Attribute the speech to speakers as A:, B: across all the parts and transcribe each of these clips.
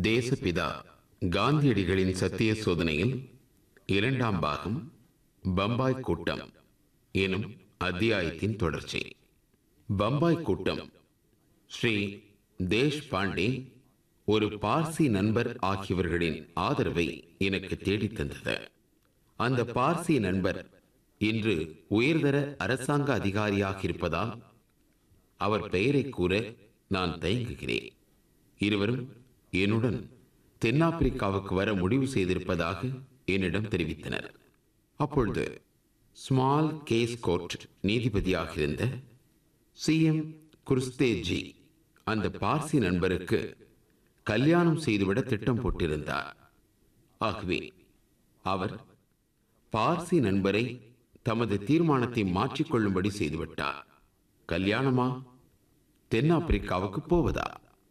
A: தேசபிதா காந்தியடிகளின் சத்திய சோதனையில் இரண்டாம் பாகம் பம்பாய் கூட்டம் எனும் அத்தியாயத்தின் தொடர்ச்சி பம்பாய் கூட்டம் ஸ்ரீ தேஷ் பாண்டே ஒரு பார்சி நண்பர் ஆகியவர்களின் ஆதரவை எனக்கு தேடித் தந்தது அந்த பார்சி நண்பர் இன்று உயர்தர அரசாங்க அதிகாரியாக இருப்பதால் அவர் பெயரை கூற நான் தயங்குகிறேன் இருவரும் என்னுடன் தென்னாப்பிரிக்காவுக்கு வர முடிவு செய்திருப்பதாக என்னிடம் தெரிவித்தனர் அப்பொழுது ஸ்மால் கேஸ் கோர்ட் நீதிபதியாக இருந்த சி எம் குருஸ்தேஜி அந்த பார்சி நண்பருக்கு கல்யாணம் செய்துவிட திட்டம் போட்டிருந்தார் ஆகவே அவர் பார்சி நண்பரை தமது தீர்மானத்தை மாற்றிக்கொள்ளும்படி செய்துவிட்டார் கல்யாணமா தென்னாப்பிரிக்காவுக்கு போவதா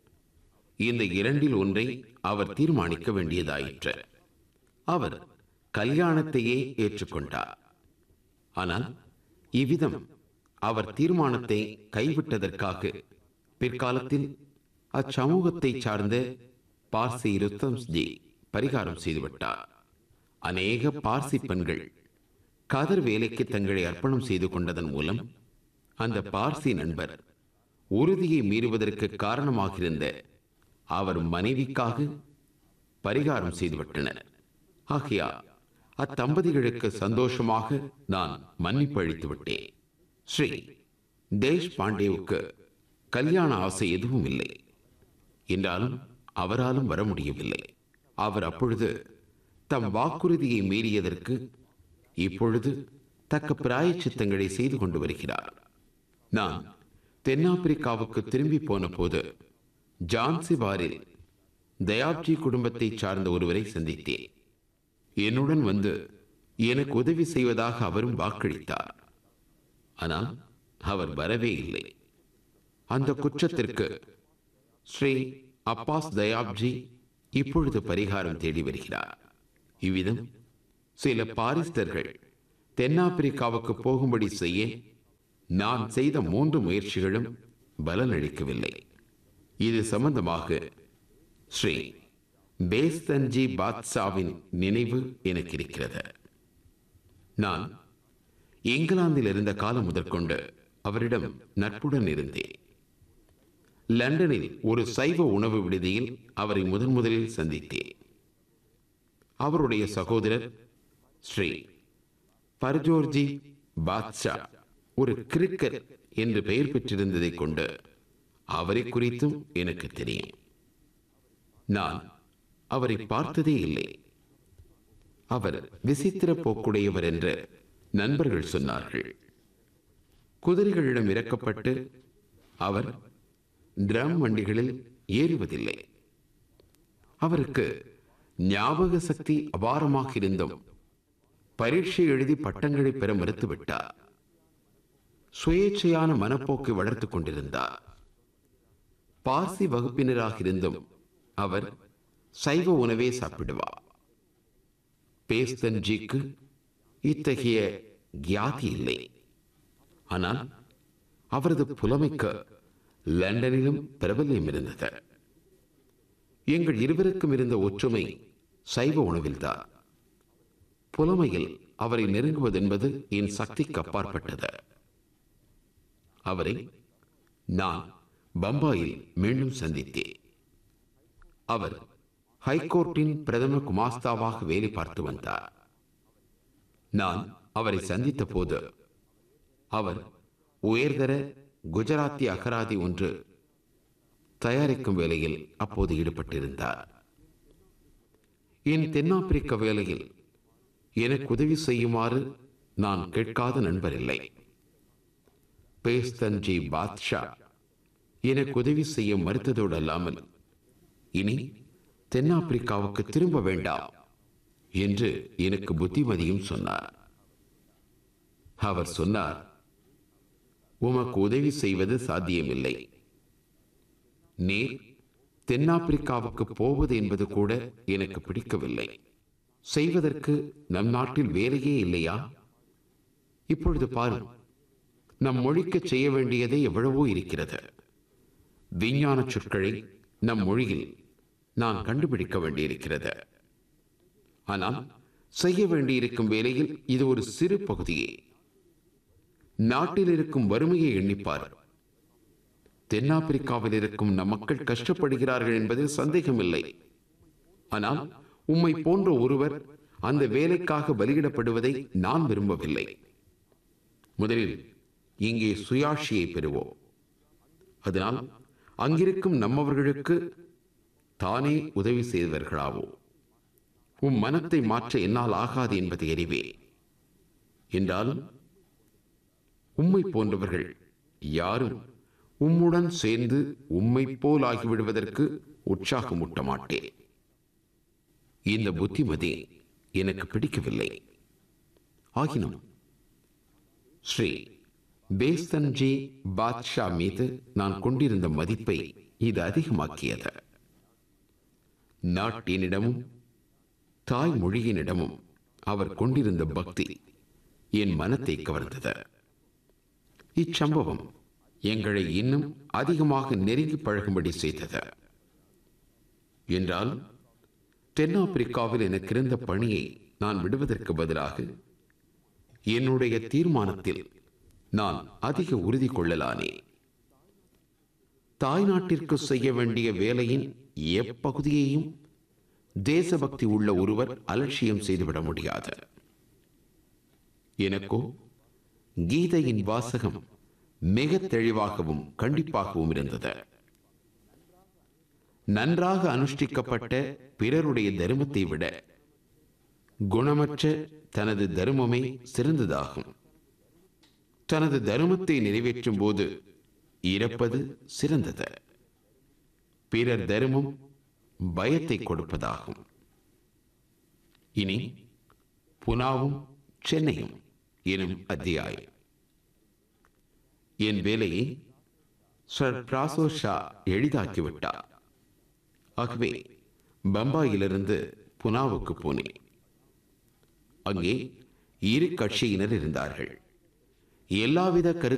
A: இந்த இரண்டில் ஒன்றை அவர் தீர்மானிக்க வேண்டியதாயிற்று அவர் கல்யாணத்தையே ஏற்றுக்கொண்டார் ஆனால் இவ்விதம் அவர் தீர்மானத்தை கைவிட்டதற்காக பிற்காலத்தில் அச்சமூகத்தை சார்ந்த பார்சி ருத்தம்ஸ்ஜி பரிகாரம் செய்துவிட்டார் அநேக பார்சி பெண்கள் கதர் வேலைக்கு தங்களை அர்ப்பணம் செய்து கொண்டதன் மூலம் அந்த பார்சி நண்பர் உறுதியை மீறுவதற்கு காரணமாக அவர் மனைவிக்காக பரிகாரம் செய்துவிட்டனர் ஆகையால் அத்தம்பதிகளுக்கு சந்தோஷமாக நான் மன்னிப்பு அளித்து விட்டேன் ஸ்ரீ தேஷ் பாண்டேவுக்கு கல்யாண ஆசை எதுவும் இல்லை என்றாலும் அவராலும் வர முடியவில்லை அவர் அப்பொழுது தம் வாக்குறுதியை மீறியதற்கு இப்பொழுது தக்க பிராயச்சித்தங்களை செய்து கொண்டு வருகிறார் நான் தென்னாப்பிரிக்காவுக்கு திரும்பி போன போது ஜான்சிபாரில் தயாப்ஜி குடும்பத்தை சார்ந்த ஒருவரை சந்தித்தேன் என்னுடன் வந்து எனக்கு உதவி செய்வதாக அவரும் வாக்களித்தார் ஆனால் அவர் வரவே இல்லை அந்த குற்றத்திற்கு ஸ்ரீ அப்பாஸ் தயாப்ஜி இப்பொழுது பரிகாரம் தேடி வருகிறார் இவ்விதம் சில பாரிஸ்தர்கள் தென்னாப்பிரிக்காவுக்கு போகும்படி செய்ய நான் செய்த மூன்று முயற்சிகளும் பலனளிக்கவில்லை இது சம்பந்தமாக ஸ்ரீ பேஸ்தன்ஜி பாத்ஷாவின் நினைவு எனக்கு இருக்கிறது நான் இங்கிலாந்தில் இருந்த காலம் முதற்கொண்டு அவரிடம் நட்புடன் இருந்தேன் லண்டனில் ஒரு சைவ உணவு விடுதியில் அவரை முதன் முதலில் சந்தித்தேன் அவருடைய சகோதரர் ஸ்ரீ பர்ஜோர்ஜி பாத்ஷா ஒரு கிரிக்கர் என்று பெயர் பெற்றிருந்ததை கொண்டு அவரை குறித்தும் எனக்கு தெரியும் நான் அவரை பார்த்ததே இல்லை அவர் விசித்திர போக்குடையவர் என்று நண்பர்கள் சொன்னார்கள் குதிரைகளிடம் இறக்கப்பட்டு அவர் டிரம் வண்டிகளில் ஏறுவதில்லை அவருக்கு ஞாபக சக்தி அபாரமாக இருந்தும் பரீட்சை எழுதி பட்டங்களை பெற மறுத்துவிட்டார் சுயேட்சையான மனப்போக்கை வளர்த்துக் கொண்டிருந்தார் பார்சி வகுப்பினராக இருந்தும் அவர் சைவ உணவே சாப்பிடுவார் பேஸ்தன்ஜிக்கு இத்தகைய கியாதி இல்லை ஆனால் அவரது புலமைக்கு லண்டனிலும் பிரபல்யம் இருந்தது எங்கள் இருவருக்கும் இருந்த ஒற்றுமை சைவ உணவில்தான் புலமையில் அவரை நெருங்குவதென்பது என் சக்திக்கு அப்பாற்பட்டது அவரை நான் பம்பாயில் மீண்டும் சந்தித்தேன் அவர் ஹைகோர்ட்டின் பிரதம குமாஸ்தாவாக வேலை பார்த்து வந்தார் நான் அவரை சந்தித்த போது அவர் உயர்தர குஜராத்தி அகராதி ஒன்று தயாரிக்கும் வேலையில் அப்போது ஈடுபட்டிருந்தார் என் தென்னாப்பிரிக்க வேலையில் எனக்கு உதவி செய்யுமாறு நான் கேட்காத நண்பர் இல்லை பேஸ்தன்ஜி பாத்ஷா எனக்கு உதவி செய்ய மறுத்ததோடு அல்லாமல் இனி தென்னாப்பிரிக்காவுக்கு திரும்ப வேண்டாம் என்று எனக்கு புத்திமதியும் சொன்னார் அவர் சொன்னார் உமக்கு உதவி செய்வது சாத்தியமில்லை நீர் தென்னாப்பிரிக்காவுக்கு போவது என்பது கூட எனக்கு பிடிக்கவில்லை செய்வதற்கு நம் நாட்டில் வேலையே இல்லையா இப்பொழுது பாரு நம் மொழிக்கு செய்ய வேண்டியதே எவ்வளவோ இருக்கிறது விஞ்ஞான சொற்களை நம் மொழியில் நான் கண்டுபிடிக்க வேண்டியிருக்கிறது ஆனால் செய்ய வேண்டியிருக்கும் வேலையில் இது ஒரு சிறு பகுதியே நாட்டில் இருக்கும் வறுமையை எண்ணிப்பார் தென்னாப்பிரிக்காவில் இருக்கும் நம் மக்கள் கஷ்டப்படுகிறார்கள் என்பதில் சந்தேகமில்லை ஆனால் உம்மை போன்ற ஒருவர் அந்த வேலைக்காக பலியிடப்படுவதை நான் விரும்பவில்லை முதலில் இங்கே சுயாட்சியை பெறுவோம் அதனால் அங்கிருக்கும் நம்மவர்களுக்கு தானே உதவி செய்தவர்களாவோ உம் மனத்தை மாற்ற என்னால் ஆகாது என்பதை அறிவே என்றாலும் உம்மை போன்றவர்கள் யாரும் உம்முடன் சேர்ந்து உம்மை போல் ஆகிவிடுவதற்கு உற்சாகமூட்ட மாட்டேன் இந்த புத்திமதி எனக்கு பிடிக்கவில்லை ஆகினும் ஸ்ரீ பேஸ்தன்ஜி பாத்ஷா மீது நான் கொண்டிருந்த மதிப்பை இது அதிகமாக்கியது நாட்டினிடமும் தாய்மொழியினிடமும் அவர் கொண்டிருந்த பக்தி என் மனத்தை கவர்ந்தது இச்சம்பவம் எங்களை இன்னும் அதிகமாக நெருங்கி பழகும்படி செய்தது என்றால் தென்னாப்பிரிக்காவில் எனக்கு இருந்த பணியை நான் விடுவதற்கு பதிலாக என்னுடைய தீர்மானத்தில் நான் அதிக உறுதி கொள்ளலானே தாய்நாட்டிற்கு செய்ய வேண்டிய வேலையின் எப்பகுதியையும் தேசபக்தி உள்ள ஒருவர் அலட்சியம் செய்துவிட முடியாது எனக்கோ கீதையின் வாசகம் மிக தெளிவாகவும் கண்டிப்பாகவும் இருந்தது நன்றாக அனுஷ்டிக்கப்பட்ட பிறருடைய தர்மத்தை விட குணமற்ற தனது தர்மமே சிறந்ததாகும் தனது தர்மத்தை நிறைவேற்றும் போது இறப்பது சிறந்தது பிறர் தர்மம் பயத்தை கொடுப்பதாகும் இனி புனாவும் சென்னையும் எனும் அத்தியாயம் என் வேலையை சர் பிராசோ ஷா எளிதாக்கிவிட்டார் ஆகவே பம்பாயிலிருந்து புனாவுக்கு போனேன் அங்கே இரு கட்சியினர் இருந்தார்கள் எல்லாவித கருத்து